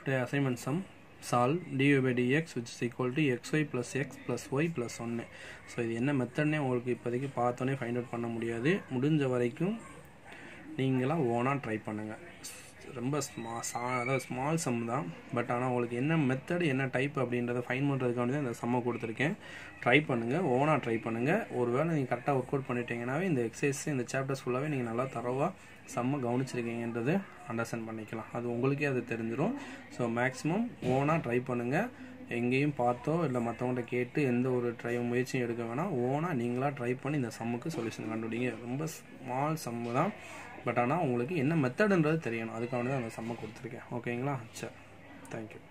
Today assignment sum solve dy by dx which is equal to xy plus x plus y plus 1 so இது என்ன மெத்தட்னே உங்களுக்கு இப்போதைக்கு பார்த்தோன்னே find out பண்ண முடியாது முடிஞ்ச வரைக்கும் நீங்களாம் ஓனாக ட்ரை பண்ணுங்கள் ரொம்ப ஸ்மா சா அதாவது ஸ்மால் சம் தான் பட் ஆனால் உங்களுக்கு என்ன மெத்தட் என்ன டைப் அப்படின்றத ஃபைன் பண்ணுறதுக்காண்டி தான் இந்த சம்மை கொடுத்துருக்கேன் ட்ரை பண்ணுங்கள் ஓனாக ட்ரை பண்ணுங்கள் ஒருவேளை நீங்கள் கரெக்டாக ஒர்க் அவுட் பண்ணிட்டீங்கன்னாவே இந்த எக்ஸசைஸ் இந்த சாப்டர்ஸ் ஃபுல்லாகவே நீங்கள் நல்லா தரவாக செம்ம கவனிச்சிருக்கீங்கன்றது அண்டர்ஸ்டாண்ட் பண்ணிக்கலாம் அது உங்களுக்கே அது தெரிஞ்சிடும் ஸோ மேக்ஸிமம் ஓனாக ட்ரை பண்ணுங்கள் எங்கேயும் பார்த்தோ இல்லை மற்றவங்கள்ட்ட கேட்டு எந்த ஒரு ட்ரை முயற்சியும் எடுக்க வேணாம் ஓனாக நீங்களாக ட்ரை பண்ணி இந்த சம்முக்கு சொல்யூஷன் கண்டுபிடிங்க ரொம்ப ஸ்மால் சம்மு தான் பட் ஆனால் உங்களுக்கு என்ன மெத்தடுன்றது தெரியணும் அதுக்காக தான் அந்த சம்மை கொடுத்துருக்கேன் ஓகேங்களா சரி தேங்க்யூ